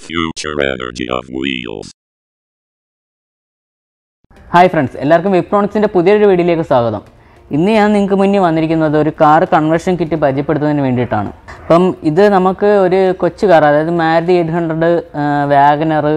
Future energy of wheels. Hi friends എല്ലാവർക്കും വിപ്രോണിക്സിൻ്റെ പുതിയൊരു വീഡിയോയിലേക്ക് സ്വാഗതം ഇന്ന് ഞാൻ നിങ്ങൾക്ക് മുന്നിൽ വന്നിരിക്കുന്നത് ഒരു കാർ കൺവേർഷൻ കിറ്റ് പരിചയപ്പെടുത്തുന്നതിന് വേണ്ടിയിട്ടാണ് അപ്പം ഇത് നമുക്ക് ഒരു കൊച്ചു കാർ അതായത് മാരുതി എയ്റ്റ് ഹൺഡ്രഡ് വാഗനർ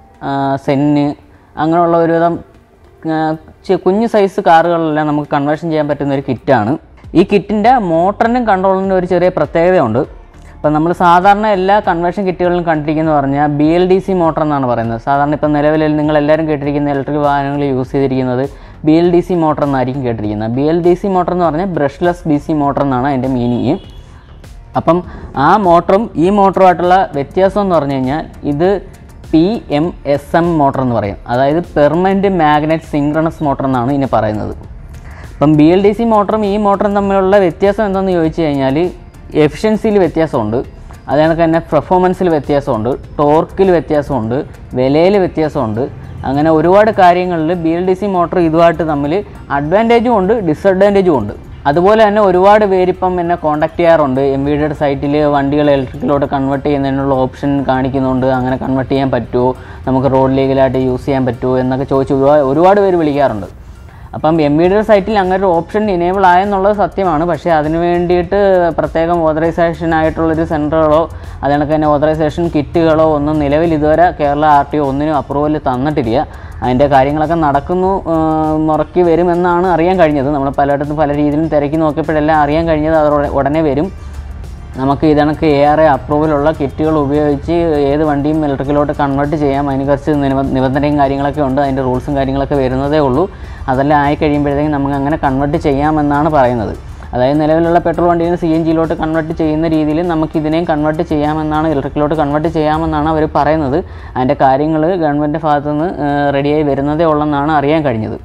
സെന്ന് അങ്ങനെയുള്ള ഒരുവിധം ആ, ചെ- കുഞ്ഞു സൈസ് കാറുകളെല്ലാം നമുക്ക് കൺവേർഷൻ ചെയ്യാൻ പറ്റുന്ന ഒരു കിറ്റാണ് ഈ കിറ്റിൻ്റെ മോട്ടറിനും കൺട്രോളിനും ഒരു ചെറിയ പ്രത്യേകതയുണ്ട് ഇപ്പം നമ്മൾ സാധാരണ എല്ലാ കൺവേർഷൻ കിറ്റുകളിലും കണ്ടിരിക്കുന്നത് പറഞ്ഞാൽ B L D C motor എന്നാണ് പറയുന്നത് സാധാരണ ഇപ്പം നിലവിൽ നിങ്ങൾ എല്ലാവരും കേട്ടിരിക്കുന്ന ഇലക്ട്രിക് വാഹനങ്ങൾ യൂസ് ചെയ്തിരിക്കുന്നത് B L D C motor എന്നായിരിക്കും കേട്ടിരിക്കുന്നത് B L D C motor എന്ന് പറഞ്ഞാൽ ബ്രഷ്ലെസ് ഡി സി മോട്ടർ എന്നാണ് അതിൻ്റെ മീനിങ് അപ്പം ആ മോട്ടറും ഈ മോട്ടറുമായിട്ടുള്ള വ്യത്യാസം എന്ന് പറഞ്ഞു കഴിഞ്ഞാൽ ഇത് P M S M motor എന്ന് പറയും അതായത് പെർമനൻറ്റ് മാഗ്നറ്റ് സിങ്ക്രണസ് മോട്ടർ എന്നാണ് ഇതിനെ പറയുന്നത് അപ്പം ബി എൽ ഡി സി മോട്ടറും ഈ മോട്ടറും തമ്മിലുള്ള വ്യത്യാസം എന്താണെന്ന് ചോദിച്ചു കഴിഞ്ഞാൽ എഫിഷ്യൻസിയിൽ വ്യത്യാസമുണ്ട് അത് കണക്ക് തന്നെ പെർഫോമൻസിൽ വ്യത്യാസമുണ്ട് ടോർക്കിൽ വ്യത്യാസമുണ്ട് വിലയിൽ വ്യത്യാസമുണ്ട് അങ്ങനെ ഒരുപാട് കാര്യങ്ങളിൽ B L D C motor ഇതുമായിട്ട് തമ്മിൽ അഡ്വാൻറ്റേജും ഉണ്ട് ഡിസഡ്വാൻറ്റേജും ഉണ്ട് അതുപോലെ തന്നെ ഒരുപാട് പേര് ഇപ്പം എന്നെ കോൺടാക്ട് ചെയ്യാറുണ്ട് എം വി ഡിയുടെ സൈറ്റിൽ വണ്ടികൾ ഇലക്ട്രിക്കലോട്ട് കൺവേർട്ട് ചെയ്യുന്നതിനുള്ള ഓപ്ഷൻ കാണിക്കുന്നുണ്ട് അങ്ങനെ കൺവേർട്ട് ചെയ്യാൻ പറ്റുമോ നമുക്ക് റോഡ് ലീഗലായിട്ട് യൂസ് ചെയ്യാൻ പറ്റുമോ എന്നൊക്കെ ചോദിച്ച് ഒരുപാട് ഒരുപാട് പേര് വിളിക്കാറുണ്ട് അപ്പം എം ബി ഡിയുടെ സൈറ്റിൽ അങ്ങനെ ഒരു ഓപ്ഷൻ ഇനേബിൾ ആയെന്നുള്ളത് സത്യമാണ് പക്ഷേ അതിന് വേണ്ടിയിട്ട് പ്രത്യേകം ഓതറൈസേഷൻ ആയിട്ടുള്ളൊരു സെൻറ്ററുകളോ അതിനൊക്കെ തന്നെ ഓതറൈസേഷൻ കിറ്റുകളോ ഒന്നും നിലവിൽ ഇതുവരെ കേരള ആർ ടി ഒ ഒന്നിനും അപ്രൂവൽ തന്നിട്ടില്ല അതിൻ്റെ കാര്യങ്ങളൊക്കെ നടക്കുന്നു ആ, മുറക്കി വരുമെന്നാണ് അറിയാൻ കഴിഞ്ഞത് നമ്മൾ പലയിടത്തും പല രീതിയിലും തിരക്കി നോക്കിയപ്പോഴെല്ലാം അറിയാൻ കഴിഞ്ഞത് അത് ഉടനെ- ഉടനെ വരും നമുക്ക് ഇതണക്ക് ഏറെ അപ്രൂവലുള്ള കിറ്റുകൾ ഉപയോഗിച്ച് ഏത് വണ്ടിയും ഇലക്ട്രിക്കലോട്ട് കൺവേർട്ട് ചെയ്യാം അതിന് കുറച്ച് നിബ- നിബന്ധനയും കാര്യങ്ങളൊക്കെ ഉണ്ട് അതിൻ്റെ റൂൾസും കാര്യങ്ങളൊക്കെ വരുന്നതേ ഉള്ളൂ അതെല്ലാം ആയി കഴിയുമ്പോഴത്തേക്കും നമുക്ക് അങ്ങനെ കൺവേർട്ട് ചെയ്യാമെന്നാണ് പറയുന്നത് അതായത് നിലവിലുള്ള പെട്രോൾ വണ്ടിയിൽ സി എൻ ജിയിലോട്ട് കൺവേർട്ട് ചെയ്യുന്ന രീതിയിൽ നമുക്ക് ഇതിനെയും കൺവേർട്ട് ചെയ്യാമെന്നാണ് ഇലക്ട്രിക്കലോട്ട് കൺവേർട്ട് ചെയ്യാമെന്നാണ് അവർ പറയുന്നത് അതിൻ്റെ കാര്യങ്ങൾ ഗവൺമെൻറ് ഭാഗത്തുനിന്ന് റെഡിയായി വരുന്നതേ ഉള്ളെന്നാണ് അറിയാൻ കഴിഞ്ഞത്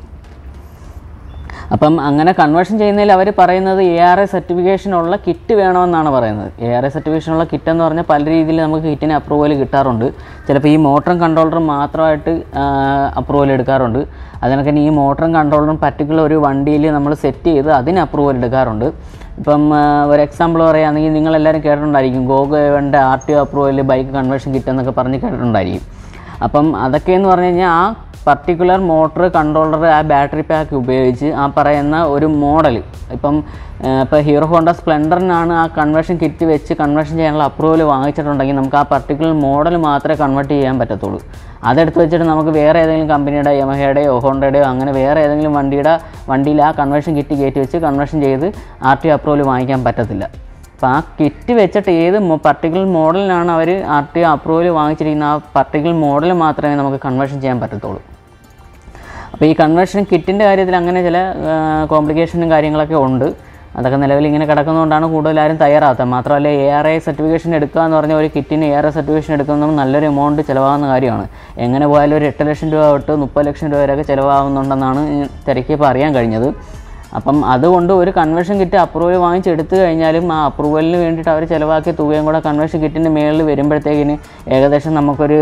അപ്പം അങ്ങനെ കൺവേർഷൻ ചെയ്യുന്നതിൽ അവർ പറയുന്നത് എ ആർ എ സർട്ടിഫിക്കേഷൻ ഉള്ള കിറ്റ് വേണമെന്നാണ് പറയുന്നത് എ ആർ എ സർട്ടിഫിക്കേഷൻ ഉള്ള കിറ്റ് എന്ന് പറഞ്ഞാൽ പല രീതിയിൽ നമുക്ക് കിറ്റിന് അപ്രൂവൽ കിട്ടാറുണ്ട് ചിലപ്പോൾ ഈ മോട്ടറും കൺട്രോളറും മാത്രമായിട്ട് അപ്രൂവൽ എടുക്കാറുണ്ട് അതിനൊക്കെ ഈ മോട്ടറും കൺട്രോളറും പർട്ടിക്കുലർ ഒരു വണ്ടിയിൽ നമ്മൾ സെറ്റ് ചെയ്ത് അതിന് അപ്രൂവൽ എടുക്കാറുണ്ട് ഇപ്പം ആ, ഒരു എക്സാമ്പിൾ പറയുകയാണെങ്കിൽ നിങ്ങളെല്ലാവരും കേട്ടിട്ടുണ്ടായിരിക്കും ഗോഗോയുടെ R T O approval bike conversion kit എന്നൊക്കെ പറഞ്ഞ് കേട്ടിട്ടുണ്ടായിരിക്കും അപ്പം അതൊക്കെ എന്ന് പറഞ്ഞു കഴിഞ്ഞാൽ ആ പർട്ടിക്കുലർ മോട്ടർ കൺട്രോളർ ആ ബാറ്ററി പാക്ക് ഉപയോഗിച്ച് ആ പറയുന്ന ഒരു മോഡൽ ഇപ്പം ഇപ്പോൾ ഹീറോ ഹോണ്ട സ്പ്ലെൻഡറിനാണ് ആ കൺവേർഷൻ കിറ്റ് വെച്ച് കൺവേർഷൻ ചെയ്യാനുള്ള അപ്രൂവൽ വാങ്ങിച്ചിട്ടുണ്ടെങ്കിൽ നമുക്ക് ആ പർട്ടിക്കുലർ മോഡൽ മാത്രമേ കൺവേർട്ട് ചെയ്യാൻ പറ്റത്തുള്ളൂ അതെടുത്ത് വെച്ചിട്ട് നമുക്ക് വേറെ ഏതെങ്കിലും കമ്പനിയുടെ യമഹയുടെയോ ഹോണ്ടയുടെയോ അങ്ങനെ വേറെ ഏതെങ്കിലും വണ്ടിയുടെ വണ്ടിയിൽ ആ കൺവേർഷൻ കിറ്റ് കയറ്റി വെച്ച് കൺവേർഷൻ ചെയ്ത് ആർ ടി അപ്രൂവൽ വാങ്ങിക്കാൻ പറ്റത്തില്ല അപ്പോൾ ആ കിറ്റ് വെച്ചിട്ട് ഏത് പർട്ടിക്കുലർ മോഡലിനാണ് അവർ ആർ ടി അപ്രൂവൽ വാങ്ങിച്ചിരിക്കുന്ന ആ പർട്ടിക്കുലർ മോഡൽ മാത്രമേ നമുക്ക് കൺവേർഷൻ ചെയ്യാൻ പറ്റത്തുള്ളൂ അപ്പോൾ ഈ കൺവേർഷൻ കിറ്റിൻ്റെ കാര്യത്തിൽ അങ്ങനെ ചില കോംപ്ലിക്കേഷനും കാര്യങ്ങളൊക്കെ ഉണ്ട് അതൊക്കെ നിലവിൽ ഇങ്ങനെ കിടക്കുന്നതുകൊണ്ടാണ് കൂടുതൽ ആരും തയ്യാറാകാത്തത് മാത്രമല്ല എ ആർ ഐ സർട്ടിഫിക്കേഷൻ എടുക്കുക എന്ന് പറഞ്ഞ ഒരു കിറ്റിന് എ ആർ ഐ സർട്ടിഫിക്കേഷൻ എടുക്കുന്നത് നല്ലൊരു എമൗണ്ട് ചിലവാകുന്ന കാര്യമാണ് എങ്ങനെ പോയാലും ഒരു എട്ട് ലക്ഷം രൂപ തൊട്ട് മുപ്പത് ലക്ഷം രൂപ വരെയൊക്കെ ചിലവാകുന്നുണ്ടെന്നാണ് തിരക്കിയപ്പോൾ അറിയാൻ കഴിഞ്ഞത് അപ്പം അതുകൊണ്ട് ഒരു കൺവേർഷൻ കിറ്റ് അപ്രൂവൽ വാങ്ങിച്ചെടുത്തു കഴിഞ്ഞാലും ആ അപ്രൂവലിന് വേണ്ടിയിട്ട് അവർ ചിലവാക്കിയ തുകയും കൂടെ കൺവേർഷൻ കിറ്റിൻ്റെ മേളിൽ വരുമ്പോഴത്തേക്കിന് ഏകദേശം നമുക്കൊരു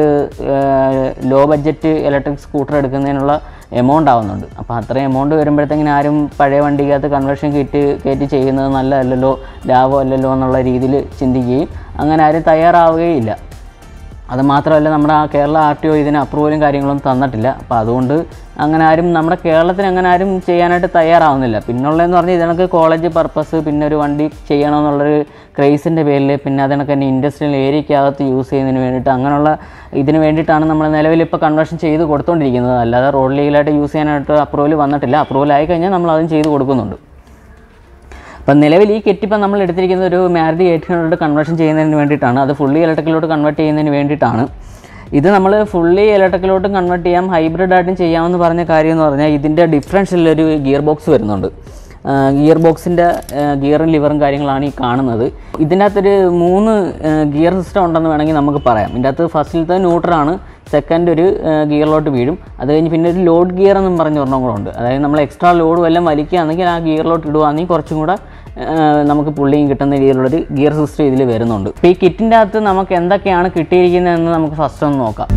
ലോ ബഡ്ജറ്റ് ഇലക്ട്രിക് സ്കൂട്ടർ എടുക്കുന്നതിനുള്ള എമൗണ്ട് ആവുന്നുണ്ട് അപ്പോൾ അത്രയും എമൗണ്ട് വരുമ്പോഴത്തേക്കിന് ആരും പഴയ വണ്ടിക്കകത്ത് കൺവേർഷൻ കിറ്റ് കയറ്റി ചെയ്യുന്നത് നല്ലതല്ലല്ലോ ലാഭമല്ലല്ലോ എന്നുള്ള രീതിയിൽ ചിന്തിക്കുകയും അങ്ങനെ ആരും തയ്യാറാവുകയില്ല അത് മാത്രമല്ല നമ്മുടെ ആ കേരള ആർ ടി ഒ ഇതിന് അപ്രൂവലും കാര്യങ്ങളൊന്നും തന്നിട്ടില്ല അപ്പോൾ അതുകൊണ്ട് അങ്ങനെ ആരും നമ്മുടെ കേരളത്തിന് അങ്ങനെ ആരും ചെയ്യാനായിട്ട് തയ്യാറാവുന്നില്ല പിന്നുള്ളതെന്ന് പറഞ്ഞാൽ ഇതിനൊക്കെ കോളേജ് പർപ്പസ് പിന്നെ ഒരു വണ്ടി ചെയ്യണമെന്നുള്ളൊരു ക്രേസിൻ്റെ പേരിൽ പിന്നെ അതിനൊക്കെ തന്നെ ഇൻഡസ്ട്രിയൽ ഏരിയക്കകത്ത് യൂസ് ചെയ്യുന്നതിന് വേണ്ടിയിട്ട് അങ്ങനെയുള്ള ഇതിന് വേണ്ടിയിട്ടാണ് നമ്മൾ നിലവിൽ ഇപ്പോൾ കൺവേർഷൻ ചെയ്ത് കൊടുത്തുകൊണ്ടിരിക്കുന്നത് അല്ലാതെ റോഡ് ലീഗലായിട്ട് യൂസ് ചെയ്യാനായിട്ട് അപ്രൂവൽ വന്നിട്ടില്ല അപ്രൂവൽ ആയി കഴിഞ്ഞാൽ നമ്മൾ അതും ചെയ്ത് കൊടുക്കുന്നുണ്ട് അപ്പം നിലവിൽ ഈ കെറ്റ് ഇപ്പം നമ്മൾ എടുത്തിരിക്കുന്നത് ഒരു മാരുതി എയ്റ്റ് ഹൺഡ്രഡ് കൺവേർഷൻ ചെയ്യുന്നതിന് വേണ്ടിയിട്ടാണ് അത് ഫുള്ളി ഇലക്ട്രിക്കലോട്ട് കൺവേർട്ട് ചെയ്യുന്നതിന് വേണ്ടിയിട്ടാണ് ഇത് നമ്മൾ ഫുള്ളി ഇലക്ട്രിക്കലോട്ടും കൺവേർട്ട് ചെയ്യാം ഹൈബ്രിഡ് ആയിട്ടും ചെയ്യാമെന്ന് പറഞ്ഞ കാര്യം എന്ന് പറഞ്ഞാൽ ഇതിൻ്റെ ഡിഫറൻഷ്യലൊരു ഗിയർ ബോക്സ് വരുന്നുണ്ട് ഗിയർ ബോക്സിൻ്റെ ഗിയറും ലിവറും കാര്യങ്ങളാണ് ഈ കാണുന്നത് ഇതിൻ്റെ അകത്തൊരു മൂന്ന് ഗിയർ സിസ്റ്റം ഉണ്ടെന്ന് വേണമെങ്കിൽ നമുക്ക് പറയാം ഇതിൻ്റെ അകത്ത് ഫസ്റ്റിലത്തെ ന്യൂട്രലാണ് സെക്കൻഡ് ഒരു ഗിയറിലോട്ട് വീഴും അത് കഴിഞ്ഞ് പിന്നെ ഒരു ലോഡ് ഗിയർ എന്നും പറഞ്ഞ ഒരെണ്ണം കൂടെ ഉണ്ട് അതായത് നമ്മൾ എക്സ്ട്രാ ലോഡ് വല്ലതും വലിക്കുകയാണെങ്കിൽ ആ ഗിയറിലോട്ട് ഇടുകയാണെങ്കിൽ കുറച്ചും കൂടെ ആ, നമുക്ക് പുള്ളിയും കിട്ടുന്ന രീതിയിലുള്ളൊരു ഗിയർ സിസ്റ്റം ഇതിൽ വരുന്നുണ്ട് അപ്പോൾ ഈ കിറ്റിൻ്റെ അകത്ത് നമുക്ക് എന്തൊക്കെയാണ് കിട്ടിയിരിക്കുന്നതെന്ന് നമുക്ക് ഫസ്റ്റ് ഒന്ന് നോക്കാം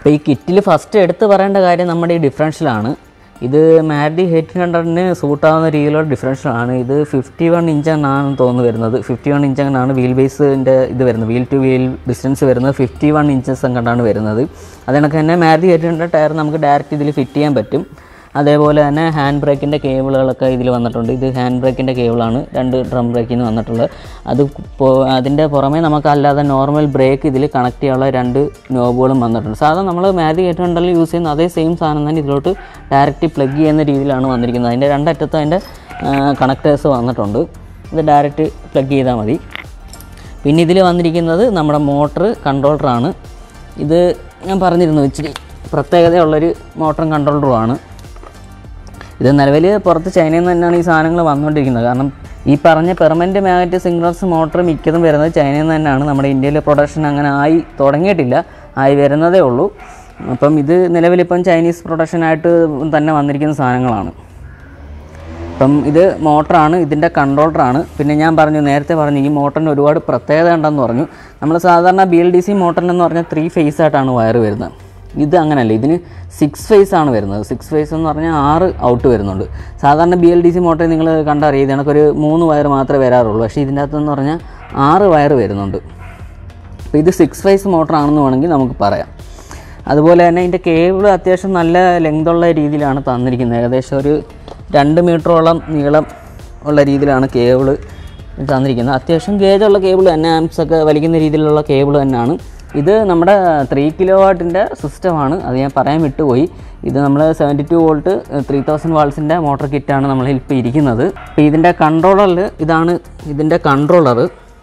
അപ്പോൾ ഈ കിറ്റിൽ ഫസ്റ്റ് എടുത്ത് പറയേണ്ട കാര്യം നമ്മുടെ ഈ ഡിഫറൻഷ്യലാണ് ഇത് മാരുതി എയ്റ്റ് ഹൺഡ്രഡിന് സൂട്ടാവുന്ന രീതിയിലുള്ള ഡിഫറൻഷ്യലാണ് ഇത് ഫിഫ്റ്റി വൺ ഇഞ്ചാണെന്ന് തോന്നുന്നു വരുന്നത് ഫിഫ്റ്റി വൺ ഇഞ്ചാണ് വീൽ ബേസിൻ്റെ ഇത് വരുന്നത് വീൽ ടു വീൽ ഡിസ്റ്റൻസ് വരുന്നത് ഫിഫ്റ്റി വൺ ഇഞ്ചസ് കണ്ടാണ് വരുന്നത് അതുകണക്ക് തന്നെ മാരുതി എയ്റ്റ് ഹൺഡ്രഡ് ടയർ നമുക്ക് ഡയറക്റ്റ് ഇതിൽ ഫിറ്റ് ചെയ്യാൻ പറ്റും അതേപോലെ തന്നെ ഹാൻഡ് ബ്രേക്കിൻ്റെ കേബിളുകളൊക്കെ ഇതിൽ വന്നിട്ടുണ്ട് ഇത് ഹാൻഡ് ബ്രേക്കിൻ്റെ കേബിളാണ് രണ്ട് ഡ്രം ബ്രേക്കിൽ നിന്ന് വന്നിട്ടുള്ളത് അത് പോ- അതിൻ്റെ പുറമെ നമുക്ക് അല്ലാതെ നോർമൽ ബ്രേക്ക് ഇതിൽ കണക്ട് ചെയ്യാനുള്ള രണ്ട് നോബുകളും വന്നിട്ടുണ്ട് സാധാരണ നമ്മൾ മാതി എയ്റ്റ് ഹൺഡ്രഡിൽ യൂസ് ചെയ്യുന്ന അതേ സെയിം സാധനം തന്നെ ഇതിലോട്ട് ഡയറക്റ്റ് പ്ലഗ് ചെയ്യുന്ന രീതിയിലാണ് വന്നിരിക്കുന്നത് അതിൻ്റെ രണ്ടറ്റത്തും അതിൻ്റെ കണക്ടേഴ്സ് വന്നിട്ടുണ്ട് ഇത് ഡയറക്റ്റ് പ്ലഗ് ചെയ്താൽ മതി പിന്നെ ഇതിൽ വന്നിരിക്കുന്നത് നമ്മുടെ മോട്ടർ കൺട്രോളറാണ് ഇത് ഞാൻ പറഞ്ഞിരുന്നു ഇച്ചിരി പ്രത്യേകതയുള്ളൊരു മോട്ടറും കൺട്രോളറുമാണ് ഇത് നിലവിൽ പുറത്ത് ചൈനയിൽ നിന്ന് തന്നെയാണ് ഈ സാധനങ്ങൾ വന്നുകൊണ്ടിരിക്കുന്നത് കാരണം ഈ പറഞ്ഞ പെർമനൻറ്റ് മാഗ്നറ്റ് സിംഗ്ലസ് മോട്ടർ മിക്കതും വരുന്നത് ചൈനയിൽ നിന്ന് തന്നെയാണ് നമ്മുടെ ഇന്ത്യയിലെ പ്രൊഡക്ഷൻ അങ്ങനെ ആയി തുടങ്ങിയിട്ടില്ല ആയി വരുന്നതേ ഉള്ളൂ അപ്പം ഇത് നിലവിലിപ്പം ചൈനീസ് പ്രൊഡക്ഷനായിട്ട് തന്നെ വന്നിരിക്കുന്ന സാധനങ്ങളാണ് അപ്പം ഇത് മോട്ടറാണ് ഇതിൻ്റെ കൺട്രോളറാണ് പിന്നെ ഞാൻ പറഞ്ഞു നേരത്തെ പറഞ്ഞു ഈ മോട്ടറിന് ഒരുപാട് പ്രത്യേകത ഉണ്ടെന്ന് പറഞ്ഞു നമ്മൾ സാധാരണ ബി എൽ ഡി സി മോട്ടറിനെന്ന് പറഞ്ഞാൽ ത്രീ ഫേസ് ആയിട്ടാണ് വയർ വരുന്നത് ഇത് അങ്ങനെയല്ല ഇതിന് സിക്സ് ഫേസ് ആണ് വരുന്നത് സിക്സ് ഫേസ് എന്ന് പറഞ്ഞാൽ ആറ് ഔട്ട് വരുന്നുണ്ട് സാധാരണ B L D C motor നിങ്ങൾ കണ്ടറിയാം ഇത് കണക്കൊരു മൂന്ന് വയർ മാത്രമേ വരാറുള്ളൂ പക്ഷേ ഇതിൻ്റെ അകത്തെന്ന് പറഞ്ഞാൽ ആറ് വയർ വരുന്നുണ്ട് അപ്പോൾ ഇത് സിക്സ് ഫേസ് മോട്ടറാണെന്ന് വേണമെങ്കിൽ നമുക്ക് പറയാം അതുപോലെ തന്നെ ഇതിൻ്റെ കേബിൾ അത്യാവശ്യം നല്ല ലെങ്തുള്ള രീതിയിലാണ് തന്നിരിക്കുന്നത് ഏകദേശം ഒരു രണ്ട് മീറ്ററോളം നീളം ഉള്ള രീതിയിലാണ് കേബിൾ തന്നിരിക്കുന്നത് അത്യാവശ്യം ഗേജുള്ള കേബിൾ തന്നെ ആംസ് ഒക്കെ വലിക്കുന്ന രീതിയിലുള്ള കേബിൾ തന്നെയാണ് ഇത് നമ്മുടെ ത്രീ കിലോ വാട്ടിൻ്റെ സിസ്റ്റമാണ് അത് ഞാൻ പറയാൻ വിട്ടുപോയി ഇത് നമ്മൾ seventy two volt three thousand വാൾസിൻ്റെ മോട്ടർ കിറ്റാണ് നമ്മൾ ഇപ്പോൾ ഇരിക്കുന്നത് അപ്പോൾ ഇതിൻ്റെ കൺട്രോളറിൽ ഇതാണ് ഇതിൻ്റെ കൺട്രോളർ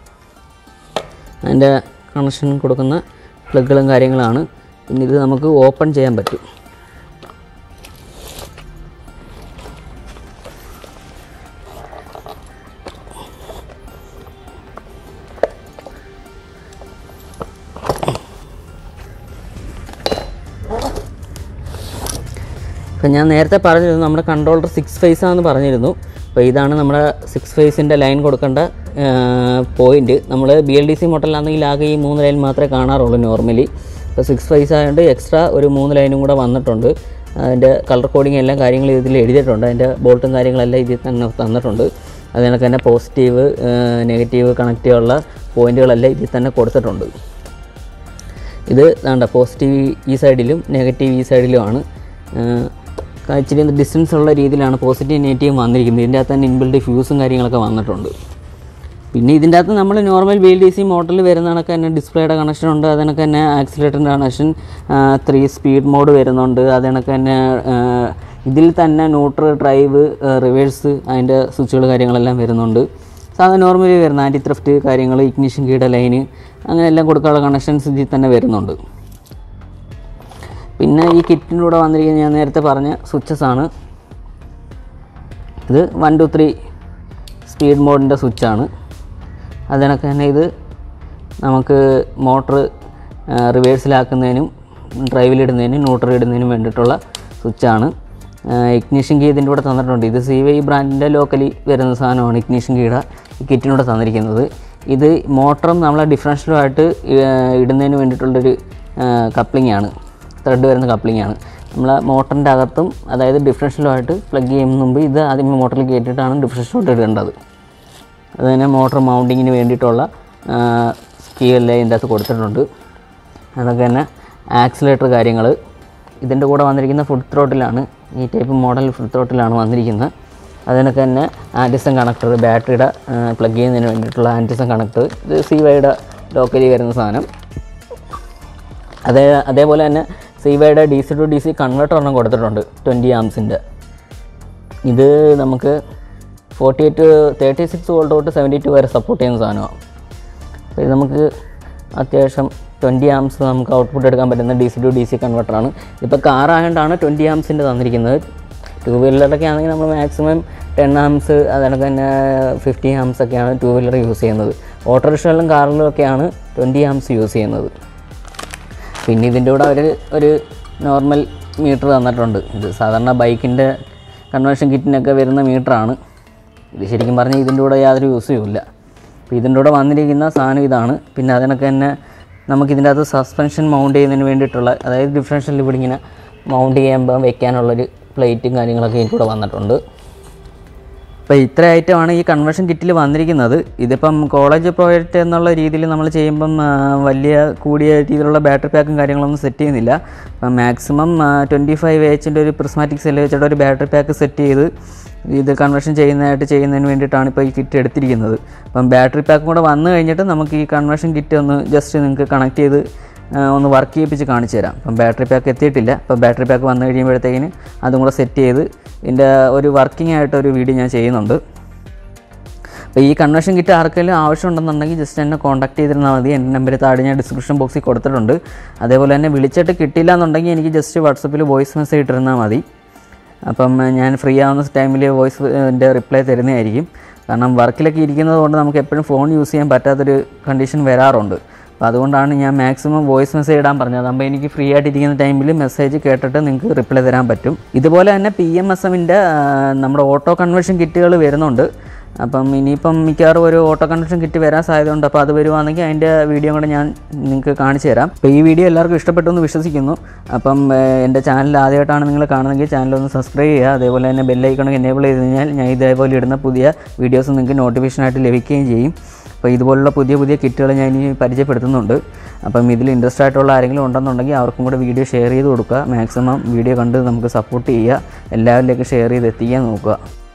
അതിൻ്റെ കണക്ഷൻ കൊടുക്കുന്ന പ്ലഗുകളും കാര്യങ്ങളാണ് പിന്നെ ഇത് നമുക്ക് ഓപ്പൺ ചെയ്യാൻ പറ്റും ഇപ്പം ഞാൻ നേരത്തെ പറഞ്ഞിരുന്നു നമ്മുടെ കൺട്രോളർ സിക്സ് ഫേസ് ആണെന്ന് പറഞ്ഞിരുന്നു അപ്പോൾ ഇതാണ് നമ്മുടെ സിക്സ് ഫേസിൻ്റെ ലൈൻ കൊടുക്കേണ്ട പോയിന്റ് നമ്മൾ ബി എൽ ഡി സി മോഡലാണെങ്കിൽ ആകെ ഈ മൂന്ന് ലൈൻ മാത്രമേ കാണാറുള്ളൂ നോർമലി ഇപ്പോൾ സിക്സ് ഫേസ് ആയതുകൊണ്ട് എക്സ്ട്രാ ഒരു മൂന്ന് ലൈനും കൂടെ വന്നിട്ടുണ്ട് അതിൻ്റെ കളർ കോഡിങ് എല്ലാം കാര്യങ്ങളും ഇതിൽ എഴുതിയിട്ടുണ്ട് അതിൻ്റെ ബോൾട്ടും കാര്യങ്ങളെല്ലാം ഇതിൽ തന്നെ തന്നിട്ടുണ്ട് അത് കണക്ക് തന്നെ പോസിറ്റീവ് നെഗറ്റീവ് കണക്ട് ചെയ്യാനുള്ള പോയിന്റുകളെല്ലാം ഇതിൽ തന്നെ കൊടുത്തിട്ടുണ്ട് ഇത് വേണ്ട പോസിറ്റീവ് ഈ സൈഡിലും നെഗറ്റീവ് ഈ സൈഡിലുമാണ് ആഹ് ഇച്ചിരി ഡിസ്റ്റൻസ് ഉള്ള രീതിയിലാണ് പോസിറ്റീവ് നെഗറ്റീവ് വന്നിരിക്കുന്നത് ഇതിൻ്റെ അകത്ത് തന്നെ ഇൻബിൽഡ് ഫ്യൂസും കാര്യങ്ങളൊക്കെ വന്നിട്ടുണ്ട് പിന്നെ ഇതിൻ്റെ അകത്ത് നമ്മൾ normal B L D C model വരുന്ന കണക്ക് തന്നെ ഡിസ്പ്ലേയുടെ കണക്ഷൻ ഉണ്ട് അത് കണക്ക് തന്നെ ആക്സിലേറ്ററിൻ്റെ കണക്ഷൻ ത്രീ സ്പീഡ് മോഡ് വരുന്നുണ്ട് അത് കണക്ക് തന്നെ ആഹ് ഇതിൽ തന്നെ ന്യൂട്രൽ ഡ്രൈവ് റിവേഴ്സ് അതിൻ്റെ സ്വിച്ചുകൾ കാര്യങ്ങളെല്ലാം വരുന്നുണ്ട് സാധാരണ നോർമലി വരുന്ന ആൻറ്റി ത്രഫ്റ്റ് കാര്യങ്ങൾ ഇഗ്നിഷൻ കീയുടെ ലൈന് അങ്ങനെ എല്ലാം കൊടുക്കാനുള്ള കണക്ഷൻസ് ഇതിൽ തന്നെ വരുന്നുണ്ട് പിന്നെ ഈ കിറ്റിൻ്റെ കൂടെ വന്നിരിക്കുന്നത് ഞാൻ നേരത്തെ പറഞ്ഞ സ്വിച്ചസ് ആണ് ഇത് വൺ ടു ത്രീ സ്പീഡ് മോഡിൻ്റെ സ്വിച്ചാണ് അതിനൊക്കെ തന്നെ ഇത് നമുക്ക് മോട്ടർ റിവേഴ്സിലാക്കുന്നതിനും ഡ്രൈവിലിടുന്നതിനും ന്യൂട്രൽ ഇടുന്നതിനും വേണ്ടിയിട്ടുള്ള സ്വിച്ചാണ് ഇഗ്നീഷൻ കീ ഇതിൻ്റെ കൂടെ തന്നിട്ടുണ്ട് ഇത് സി വൈ ബ്രാൻഡിൻ്റെ ലോക്കലി വരുന്ന സാധനമാണ് ഇഗ്നീഷൻ കീയുടെ ഈ കിറ്റിനൂടെ തന്നിരിക്കുന്നത് ഇത് മോട്ടറും നമ്മളെ ഡിഫറൻഷ്യലുമായിട്ട് ഇടുന്നതിന് വേണ്ടിയിട്ടുള്ളൊരു കപ്ലിംഗ് ആണ് ത്രെഡ് വരുന്ന കപ്ലിംഗ് ആണ് നമ്മൾ മോട്ടറിൻ്റെ അകത്തും അതായത് ഡിഫറൻഷ്യലുമായിട്ട് പ്ലഗ് ചെയ്യുന്ന മുമ്പ് ഇത് ആദ്യം മോട്ടറിൽ കയറ്റിയിട്ടാണ് ഡിഫറൻഷ്യലോട്ട് ഇടേണ്ടത് അത് തന്നെ മോട്ടർ മൗണ്ടിങ്ങിന് വേണ്ടിയിട്ടുള്ള സ്കീ എല്ലാം ഇതിൻ്റെ അകത്ത് കൊടുത്തിട്ടുണ്ട് അതൊക്കെ തന്നെ ആക്സിലേറ്റർ കാര്യങ്ങൾ ഇതിൻ്റെ കൂടെ വന്നിരിക്കുന്ന ഫുഡ് ത്രോട്ടിലാണ് ഈ ടൈപ്പ് മോഡൽ ഫുഡ് ത്രോട്ടിലാണ് വന്നിരിക്കുന്നത് അതിനൊക്കെ തന്നെ ആൻറ്റിസൺ കണക്ടർ ബാറ്ററിയുടെ പ്ലഗ് ചെയ്യുന്നതിന് വേണ്ടിയിട്ടുള്ള ആൻറ്റിസൺ കണക്ടർ ഇത് സി വൈയുടെ ലോക്കലി വരുന്ന സാധനം അതേ അതേപോലെ തന്നെ സി വൈയുടെ D C two D C converter ഒരെണ്ണം കൊടുത്തിട്ടുണ്ട് ട്വൻറ്റി ആംസിൻ്റെ ഇത് നമുക്ക് forty eight thirty six volt തൊട്ട് സെവൻറ്റി ടു വരെ സപ്പോർട്ട് ചെയ്യുന്ന സാധനമാണ് അപ്പോൾ ഇത് നമുക്ക് അത്യാവശ്യം ട്വൻറ്റി ആംസ് നമുക്ക് ഔട്ട്പുട്ട് എടുക്കാൻ പറ്റുന്ന D C two D C കൺവെർട്ടറാണ് ഇപ്പോൾ കാർ ആയതുകൊണ്ടാണ് ട്വൻറ്റി ആംസിൻ്റെ തന്നിരിക്കുന്നത് ടൂ വീലറിലൊക്കെ ആണെങ്കിൽ നമ്മൾ മാക്സിമം ടെൻ ആംസ് അതുകണക്ക് തന്നെ ഫിഫ്റ്റി ആംസ് ഒക്കെയാണ് ടൂ വീലർ യൂസ് ചെയ്യുന്നത് ഓട്ടോറിക്ഷകളിലും കാറിലും ഒക്കെയാണ് ട്വൻറ്റി ആംസ് യൂസ് ചെയ്യുന്നത് പിന്നെ ഇതിൻ്റെ കൂടെ അവർ ഒരു നോർമൽ മീറ്റർ തന്നിട്ടുണ്ട് ഇത് സാധാരണ ബൈക്കിൻ്റെ കൺവേർഷൻ കിറ്റിനൊക്കെ വരുന്ന മീറ്ററാണ് ഇത് ശരിക്കും പറഞ്ഞാൽ ഇതിൻ്റെ കൂടെ യാതൊരു യൂസും ഇല്ല അപ്പോൾ ഇതിൻ്റെ കൂടെ വന്നിരിക്കുന്ന സാധനം ഇതാണ് പിന്നെ അതിനൊക്കെ തന്നെ നമുക്കിതിൻ്റെ അകത്ത് സസ്പെൻഷൻ മൗണ്ട് ചെയ്യുന്നതിന് വേണ്ടിയിട്ടുള്ള അതായത് ഡിഫറൻഷ്യൽ ഇവിടെ ഇങ്ങനെ മൗണ്ട് ചെയ്യുമ്പോൾ വെക്കാനുള്ളൊരു പ്ലേറ്റും കാര്യങ്ങളൊക്കെ ഇതിൽ കൂടെ വന്നിട്ടുണ്ട് അപ്പോൾ ഇത്ര ഐറ്റമാണ് ഈ കൺവേർഷൻ കിറ്റിൽ വന്നിരിക്കുന്നത് ഇതിപ്പം കോളേജ് പ്രോജക്റ്റ് എന്നുള്ള രീതിയിൽ നമ്മൾ ചെയ്യുമ്പം ആ, വലിയ കൂടിയ രീതിയിലുള്ള ബാറ്ററി പാക്കും കാര്യങ്ങളൊന്നും സെറ്റ് ചെയ്യുന്നില്ല അപ്പം മാക്സിമം ട്വൻറ്റി ഫൈവ് എച്ചിൻ്റെ ഒരു പ്രിസ്മാറ്റിക് സെല്ല് വെച്ചിട്ട് ഒരു ബാറ്ററി പാക്ക് സെറ്റ് ചെയ്ത് ഇത് കൺവേർഷൻ ചെയ്യുന്നതായിട്ട് ചെയ്യുന്നതിന് വേണ്ടിയിട്ടാണ് ഇപ്പോൾ ഈ കിറ്റ് എടുത്തിരിക്കുന്നത് അപ്പം ബാറ്ററി പാക്കും കൂടെ വന്നു കഴിഞ്ഞിട്ട് നമുക്ക് ഈ കൺവേർഷൻ കിറ്റ് ഒന്ന് ജസ്റ്റ് നിങ്ങൾക്ക് കണക്ട് ചെയ്ത് ആ, ഒന്ന് വർക്ക് ചെയ്യിപ്പിച്ച് കാണിച്ചു തരാം അപ്പം ബാറ്ററി പാക്ക് എത്തിയിട്ടില്ല അപ്പം ബാറ്ററി പാക്ക് വന്നു കഴിയുമ്പോഴത്തേക്കിന് അതും കൂടെ സെറ്റ് ചെയ്ത് ഇതിൻ്റെ ഒരു വർക്കിംഗ് ആയിട്ട് ഒരു വീഡിയോ ഞാൻ ചെയ്യുന്നുണ്ട് അപ്പോൾ ഈ കൺവേർഷൻ കിറ്റ് ആർക്കെങ്കിലും ആവശ്യമുണ്ടെന്നുണ്ടെങ്കിൽ ജസ്റ്റ് എന്നെ കോൺടാക്ട് ചെയ്തിരുന്നാൽ മതി എൻ്റെ നമ്പർ താഴെ ഞാൻ ഡിസ്ക്രിപ്ഷൻ ബോക്സിൽ കൊടുത്തിട്ടുണ്ട് അതേപോലെ തന്നെ വിളിച്ചിട്ട് കിട്ടില്ല എന്നുണ്ടെങ്കിൽ എനിക്ക് ജസ്റ്റ് വാട്സപ്പിൽ വോയിസ് മെസ്സേജ് ഇട്ടിരുന്നാൽ മതി അപ്പം ഏഹ്, ഞാൻ ഫ്രീ ആവുന്ന ടൈമിൽ വോയിസ് എൻ്റെ റിപ്ലൈ തരുന്നതായിരിക്കും കാരണം വർക്കിലൊക്കെ ഇരിക്കുന്നത് കൊണ്ട് നമുക്ക് എപ്പോഴും ഫോൺ യൂസ് ചെയ്യാൻ പറ്റാത്തൊരു കണ്ടീഷൻ വരാറുണ്ട് അപ്പോൾ അതുകൊണ്ടാണ് ഞാൻ മാക്സിമം വോയിസ് മെസ്സേജ് ഇടാൻ പറഞ്ഞത് അപ്പോൾ എനിക്ക് ഫ്രീ ആയിട്ടിരിക്കുന്ന ടൈമിൽ മെസ്സേജ് കേട്ടിട്ട് നിങ്ങൾക്ക് റിപ്ലൈ തരാൻ പറ്റും ഇതുപോലെ തന്നെ പി എം എസ് എമ്മിൻ്റെ നമ്മുടെ ഓട്ടോ കൺവേർഷൻ കിറ്റുകൾ വരുന്നുണ്ട് അപ്പം ഇനിയിപ്പം മിക്കവാറും ഒരു ഓട്ടോ കൺവെർഷൻ കിറ്റ് വരാൻ സാധ്യതയുണ്ട് അപ്പോൾ അത് വരുവാണെങ്കിൽ അതിൻ്റെ വീഡിയോ കൂടെ ഞാൻ നിങ്ങൾക്ക് കാണിച്ചു തരാം അപ്പോൾ ഈ വീഡിയോ എല്ലാവർക്കും ഇഷ്ടപ്പെട്ടു എന്ന് വിശ്വസിക്കുന്നു അപ്പം ഏഹ്, എൻ്റെ ചാനൽ ആദ്യമായിട്ടാണ് നിങ്ങൾ കാണുന്നതെങ്കിൽ ചാനൽ ഒന്ന് സബ്സ്ക്രൈബ് ചെയ്യുക അതേപോലെ തന്നെ ബെല്ലൈക്കണൊക്കെ എനേബിൾ ചെയ്ത് കഴിഞ്ഞാൽ ഞാൻ ഇതേപോലെ ഇടുന്ന പുതിയ വീഡിയോസ് നിങ്ങൾക്ക് നോട്ടിഫിക്കേഷനായിട്ട് ലഭിക്കുകയും ചെയ്യും അപ്പോൾ ഇതുപോലുള്ള പുതിയ പുതിയ കിറ്റുകൾ ഞാൻ ഇനി പരിചയപ്പെടുത്തുന്നുണ്ട് അപ്പം ഇതിൽ ഇൻട്രസ്റ്റ് ആയിട്ടുള്ള ആരെങ്കിലും ഉണ്ടെന്നുണ്ടെങ്കിൽ അവർക്കും കൂടെ വീഡിയോ ഷെയർ ചെയ്ത് കൊടുക്കുക മാക്സിമം വീഡിയോ കണ്ട് നമുക്ക് സപ്പോർട്ട് ചെയ്യുക എല്ലാവരിലേക്കും ഷെയർ ചെയ്ത് എത്തിക്കാൻ നോക്കുക